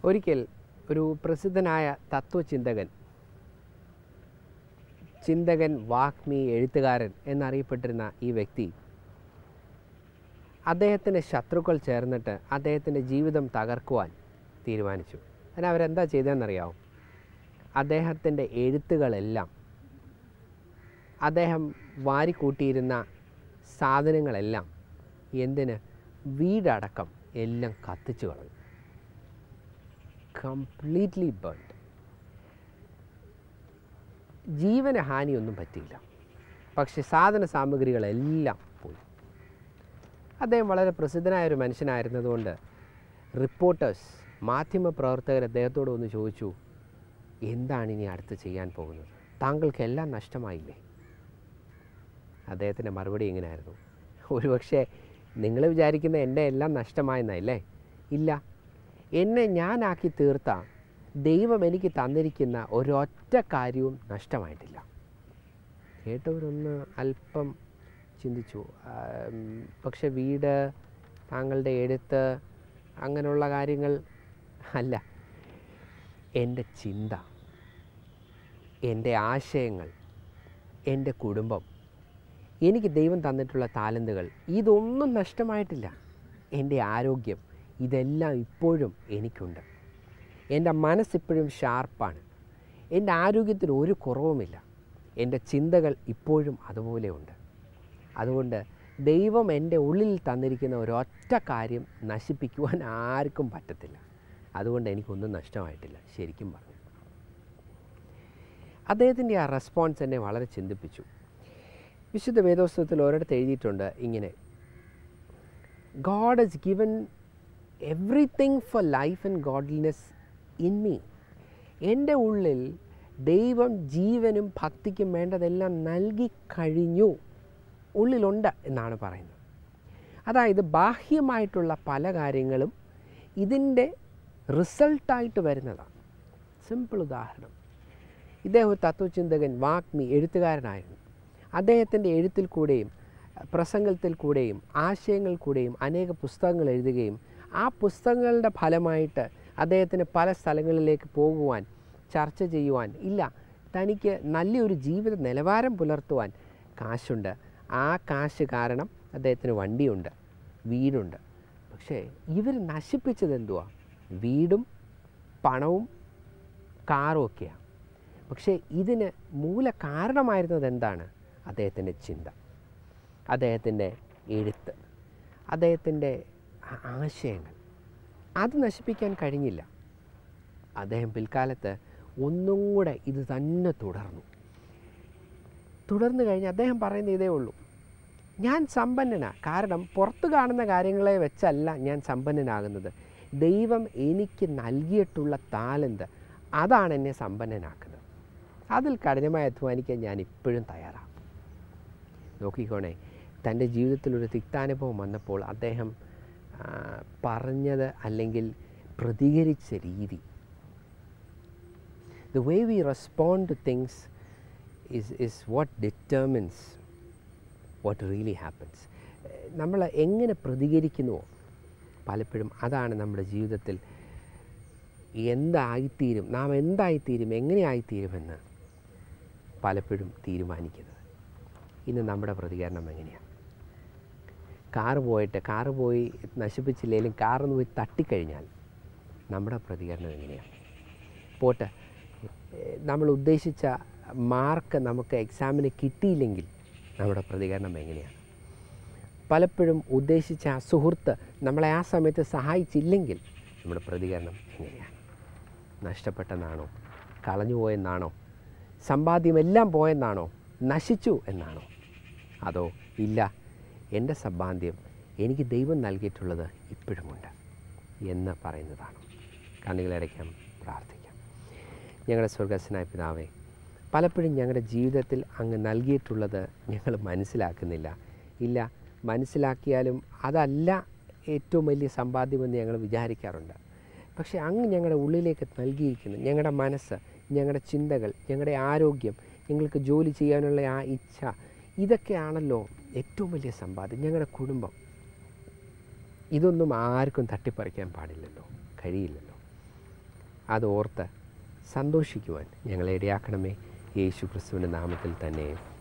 ഒരിക്കൽ ഒരു പ്രസിദ്ധനായ തത്വചിന്തകൻ ചിന്തകൻ വാഗ്മി എഴുത്തുകാരൻ എന്നറിയപ്പെട്ടിരുന്ന ഈ വ്യക്തി അദ്ദേഹത്തിൻ്റെ ശത്രുക്കൾ ചേർന്നിട്ട് അദ്ദേഹത്തിൻ്റെ ജീവിതം തകർക്കുവാൻ തീരുമാനിച്ചു അതിന് അവരെന്താ ചെയ്തതെന്നറിയാമോ അദ്ദേഹത്തിൻ്റെ എഴുത്തുകളെല്ലാം അദ്ദേഹം വാരിക്കൂട്ടിയിരുന്ന സാധനങ്ങളെല്ലാം എന്തിന് വീടടക്കം എല്ലാം കത്തിച്ചു കളഞ്ഞു കംപ്ലീറ്റ്ലി ബേൺഡ് ജീവന ഹാനിയൊന്നും പറ്റിയില്ല പക്ഷെ സാധന സാമഗ്രികളെല്ലാം പോയി അദ്ദേഹം വളരെ പ്രസിദ്ധനായ ഒരു മനുഷ്യനായിരുന്നതുകൊണ്ട് റിപ്പോർട്ടേഴ്സ് മാധ്യമപ്രവർത്തകർ അദ്ദേഹത്തോട് ഒന്ന് ചോദിച്ചു എന്താണ് ഇനി അടുത്ത് ചെയ്യാൻ പോകുന്നത് താങ്കൾക്ക് എല്ലാം നഷ്ടമായില്ലേ അദ്ദേഹത്തിൻ്റെ മറുപടി ഇങ്ങനെയായിരുന്നു ഒരുപക്ഷെ നിങ്ങൾ വിചാരിക്കുന്ന എൻ്റെ എല്ലാം നഷ്ടമായെന്നല്ലേ ഇല്ല എന്നെ ഞാനാക്കി തീർത്ത ദൈവം എനിക്ക് തന്നിരിക്കുന്ന ഒരൊറ്റ കാര്യവും നഷ്ടമായിട്ടില്ല കേട്ടവരൊന്ന് അല്പം ചിന്തിച്ചു ആം, പക്ഷെ വീട് താങ്കളുടെ എഴുത്ത് അങ്ങനെയുള്ള കാര്യങ്ങൾ അല്ല എൻ്റെ ചിന്ത എൻ്റെ ആശയങ്ങൾ എൻ്റെ കുടുംബം എനിക്ക് ദൈവം തന്നിട്ടുള്ള താലന്തുകൾ ഇതൊന്നും നഷ്ടമായിട്ടില്ല എൻ്റെ ആരോഗ്യം ഇതെല്ലാം ഇപ്പോഴും എനിക്കുണ്ട് എൻ്റെ മനസ്സിപ്പോഴും ഷാർപ്പാണ് എൻ്റെ ആരോഗ്യത്തിന് ഒരു കുറവുമില്ല എൻ്റെ ചിന്തകൾ ഇപ്പോഴും അതുപോലെ ഉണ്ട് അതുകൊണ്ട് ദൈവം എൻ്റെ ഉള്ളിൽ തന്നിരിക്കുന്ന ഒരൊറ്റ കാര്യം നശിപ്പിക്കുവാൻ ആർക്കും പറ്റത്തില്ല അതുകൊണ്ട് എനിക്കൊന്നും നഷ്ടമായിട്ടില്ല ശരിക്കും പറഞ്ഞു അദ്ദേഹത്തിൻ്റെ ആ റെസ്പോൺസ് എന്നെ വളരെ ചിന്തിപ്പിച്ചു വിശുദ്ധ വേദോത്സവത്തിൽ ഒരിടത്ത് എഴുതിയിട്ടുണ്ട് ഇങ്ങനെ God has given everything for life and godliness in me എൻ്റെ ഉള്ളിൽ ദൈവം ജീവനും ഭക്തിക്കും വേണ്ടതെല്ലാം നൽകി കഴിഞ്ഞു ഉള്ളിലുണ്ട് എന്നാണ് പറയുന്നത് അതായത് ബാഹ്യമായിട്ടുള്ള പല കാര്യങ്ങളും ഇതിൻ്റെ റിസൾട്ടായിട്ട് വരുന്നതാണ് സിമ്പിൾ ഉദാഹരണം ഇദ്ദേഹം ഒരു തത്വചിന്തകൻ വാഗ്മി എഴുത്തുകാരനായിരുന്നു അദ്ദേഹത്തിൻ്റെ എഴുത്തിൽ കൂടെയും പ്രസംഗത്തിൽ കൂടെയും ആശയങ്ങൾ കൂടെയും അനേക പുസ്തകങ്ങൾ എഴുതുകയും ആ പുസ്തകങ്ങളുടെ ഫലമായിട്ട് അദ്ദേഹത്തിന് പല സ്ഥലങ്ങളിലേക്ക് പോകുവാൻ ചർച്ച ചെയ്യുവാൻ ഇല്ല തനിക്ക് നല്ലൊരു ജീവിത നിലവാരം പുലർത്തുവാൻ കാശുണ്ട് ആ കാശ് കാരണം അദ്ദേഹത്തിന് വണ്ടിയുണ്ട് വീടുണ്ട് പക്ഷേ ഇവർ നശിപ്പിച്ചത് എന്തുവാ വീടും പണവും കാറും ഒക്കെയാണ് പക്ഷേ ഇതിന് മൂല കാരണമായിരുന്നത് എന്താണ് അദ്ദേഹത്തിൻ്റെ ചിന്ത അദ്ദേഹത്തിൻ്റെ എഴുത്ത് അദ്ദേഹത്തിൻ്റെ ആ- ആശയങ്ങൾ അത് നശിപ്പിക്കാൻ കഴിഞ്ഞില്ല അദ്ദേഹം പിൽക്കാലത്ത് ഒന്നും കൂടെ ഇത് തന്നെ തുടർന്നു തുടർന്നു കഴിഞ്ഞ് അദ്ദേഹം പറയുന്ന ഇതേ ഉള്ളൂ ഞാൻ സമ്പന്നനാണ് കാരണം പുറത്ത് കാണുന്ന കാര്യങ്ങളെ വെച്ചല്ല ഞാൻ സമ്പന്നനാകുന്നത് ദൈവം എനിക്ക് നൽകിയിട്ടുള്ള താലന്ത് അതാണ് എന്നെ സമ്പന്നനാക്കുന്നത് അതിൽ കഠിനമായി അധ്വാനിക്കാൻ ഞാൻ ഇപ്പോഴും തയ്യാറാണ് നോക്കിക്കോണേ തൻ്റെ ജീവിതത്തിൽ ഒരു തിക്താനുഭവം വന്നപ്പോൾ അദ്ദേഹം ആ, പറഞ്ഞത് അല്ലെങ്കിൽ പ്രതികരിച്ച രീതി the way we respond to things is is what determines what really happens നമ്മൾ എങ്ങനെ പ്രതികരിക്കുന്നുവോ പലപ്പോഴും അതാണ് നമ്മുടെ ജീവിതത്തിൽ എന്തായിത്തീരും നാം എന്തായിത്തീരും എങ്ങനെ ആയിത്തീരുമെന്ന് പലപ്പോഴും തീരുമാനിക്കുന്നത് ഇന്ന് നമ്മുടെ പ്രതികരണം എങ്ങനെയാണ് കാറ് പോയിട്ട് കാറ് പോയി നശിപ്പിച്ചില്ലെങ്കിലും കാറൊന്ന് പോയി തട്ടിക്കഴിഞ്ഞാൽ നമ്മുടെ പ്രതികരണം എങ്ങനെയാണ് പോട്ടെ ഏഹ് നമ്മൾ ഉദ്ദേശിച്ച മാർക്ക് നമുക്ക് എക്സാമിന് കിട്ടിയില്ലെങ്കിൽ നമ്മുടെ പ്രതികരണം എങ്ങനെയാണ് പലപ്പോഴും ഉദ്ദേശിച്ച ആ സുഹൃത്ത് നമ്മളെ ആ സമയത്ത് സഹായിച്ചില്ലെങ്കിൽ നമ്മുടെ പ്രതികരണം എങ്ങനെയാണ് നഷ്ടപ്പെട്ടെന്നാണോ കളഞ്ഞു പോയെന്നാണോ സമ്പാദ്യമെല്ലാം പോയെന്നാണോ നശിച്ചു എന്നാണോ അതോ ഇല്ല എൻ്റെ സമ്പാദ്യം എനിക്ക് ദൈവം നൽകിയിട്ടുള്ളത് ഇപ്പോഴുമുണ്ട് എന്ന് പറയുന്നതാണ് കണ്ണുകളടയ്ക്കാം പ്രാർത്ഥിക്കാം ഞങ്ങളുടെ സ്വർഗസ്സനായ പിതാവേ പലപ്പോഴും ഞങ്ങളുടെ ജീവിതത്തിൽ അങ്ങ് നൽകിയിട്ടുള്ളത് ഞങ്ങൾ മനസ്സിലാക്കുന്നില്ല ഇല്ല മനസ്സിലാക്കിയാലും അതല്ല ഏറ്റവും വലിയ സമ്പാദ്യമെന്ന് ഞങ്ങൾ വിചാരിക്കാറുണ്ട് പക്ഷേ അങ്ങ് ഞങ്ങളുടെ ഉള്ളിലേക്ക് നൽകിയിരിക്കുന്നു ഞങ്ങളുടെ മനസ്സ് ഞങ്ങളുടെ ചിന്തകൾ ഞങ്ങളുടെ ആരോഗ്യം ഞങ്ങൾക്ക് ജോലി ചെയ്യാനുള്ള ആ ഇച്ഛ ഇതൊക്കെയാണല്ലോ ഏറ്റവും വലിയ സമ്പാദ്യം ഞങ്ങളുടെ കുടുംബം ഇതൊന്നും ആർക്കും തട്ടിപ്പറിക്കാൻ പാടില്ലല്ലോ കഴിയില്ലല്ലോ അത് ഓർത്ത് സന്തോഷിക്കുവാൻ ഞങ്ങളെ ഇടയാക്കണമേ യേശു ക്രിസ്തുവിൻ്റെ നാമത്തിൽ തന്നെ